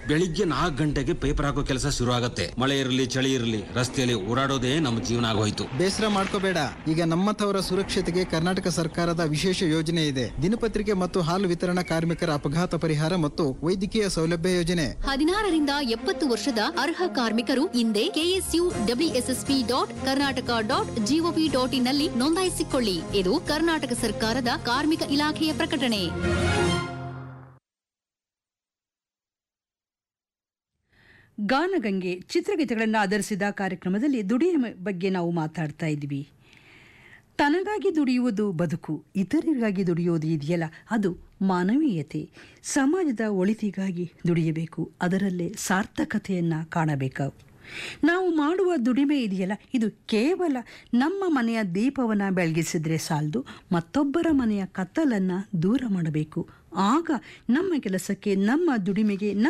ಬೆಳಿಗ್ಗೆ ನಾಲ್ಕು ಗಂಟೆಗೆ ಪೇಪರ್ ಹಾಕೋ ಕೆಲಸ ಶುರು ಆಗತ್ತೆ ಮಳೆ ಇರಲಿ ಚಳಿ ಇರಲಿ ರಸ್ತೆಯಲ್ಲಿ ಓಡಾಡೋದೇ ನಮ್ಮ ಜೀವನ ಆಗೋಯ್ತು ಬೇಸರ ಮಾಡ್ಕೋಬೇಡ ಈಗ ನಮ್ಮಂಥವರ ಸುರಕ್ಷತೆಗೆ ಕರ್ನಾಟಕ ಸರ್ಕಾರದ ವಿಶೇಷ ಯೋಜನೆ ಇದೆ ದಿನಪತ್ರಿಕೆ ಮತ್ತು ಹಾಲು ವಿತರಣಾ ಕಾರ್ಮಿಕರ ಅಪಘಾತ ಪರಿಹಾರ ಮತ್ತು ವೈದ್ಯಕೀಯ ಸೌಲಭ್ಯ ಯೋಜನೆ ಹದಿನಾರರಿಂದ ಎಪ್ಪತ್ತು ವರ್ಷದ ಅರ್ಹ ಕಾರ್ಮಿಕರು ಹಿಂದೆ KSU WSSP dot Karnataka dot GOV dot ಇನ್ನಲ್ಲಿ ನೋಂದಾಯಿಸಿಕೊಳ್ಳಿ ಇದು ಕರ್ನಾಟಕ ಸರ್ಕಾರದ ಕಾರ್ಮಿಕ ಇಲಾಖೆಯ ಪ್ರಕಟಣೆ ಗಾನಗಂಗೆ ಚಿತ್ರಗೀತೆಗಳನ್ನು ಆಧರಿಸಿದ ಕಾರ್ಯಕ್ರಮದಲ್ಲಿ ದುಡಿಯ ಬಗ್ಗೆ ನಾವು ಮಾತಾಡ್ತಾ ಇದ್ವಿ ತನಗಾಗಿ ದುಡಿಯುವುದು ಬದುಕು ಇತರರಿಗಾಗಿ ದುಡಿಯೋದು ಇದೆಯಲ್ಲ ಅದು ಮಾನವೀಯತೆ ಸಮಾಜದ ಒಳಿತಿಗಾಗಿ ದುಡಿಯಬೇಕು ಅದರಲ್ಲೇ ಸಾರ್ಥಕತೆಯನ್ನು ಕಾಣಬೇಕು ನಾವು ಮಾಡುವ ದುಡಿಮೆ ಇದೆಯಲ್ಲ ಇದು ಕೇವಲ ನಮ್ಮ ಮನೆಯ ದೀಪವನ್ನು ಬೆಳಗಿಸಿದ್ರೆ ಸಾಲದು ಮತ್ತೊಬ್ಬರ ಮನೆಯ ಕತ್ತಲನ್ನು ದೂರ ಮಾಡಬೇಕು ಆಗ ನಮ್ಮ ಕೆಲಸಕ್ಕೆ ನಮ್ಮ ದುಡಿಮೆಗೆ